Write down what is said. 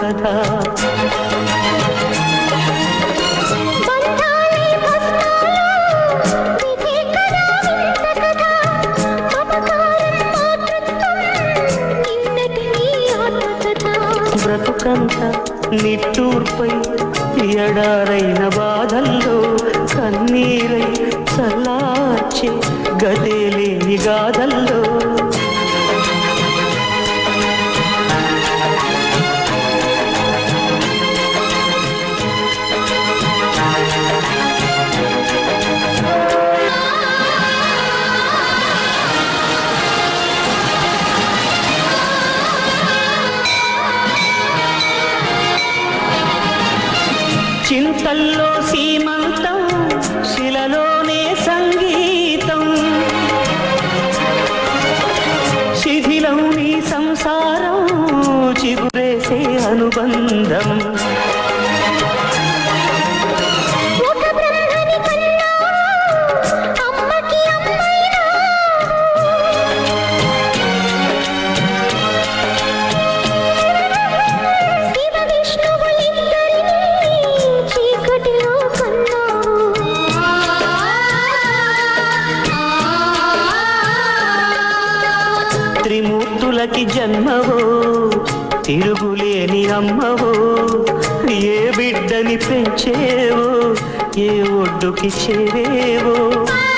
కథ బంధాలే పుస్తకాలు, ఇదే కదా వింత కథ. మమకారం మాతృత్వం, నిన్నటి నీ ఆత్మకథ. బ్రతుకంత నిట్టూర్పై ఎడారైన బాధల్లో కన్నీరై చల్లార్చే గదే లేని గాథల్లో చింతల్లో సీమంతం శిలలోనే సంగీతం శిథిలం నీ సంసారం చిగురేసే అనుబంధం ఒక బ్రహ్మని కన్నావు, అమ్మకి అమ్మైనా శివ విష్ణువులిద్దరినీ చీకటిలో కన్నావు. త్రిమూర్తులకి జన్మవో తిరుగులేని అమ్మవో ఏ బిడ్డని పెంచేవో ఏ ఒడ్డుకి చేరేవో ఆ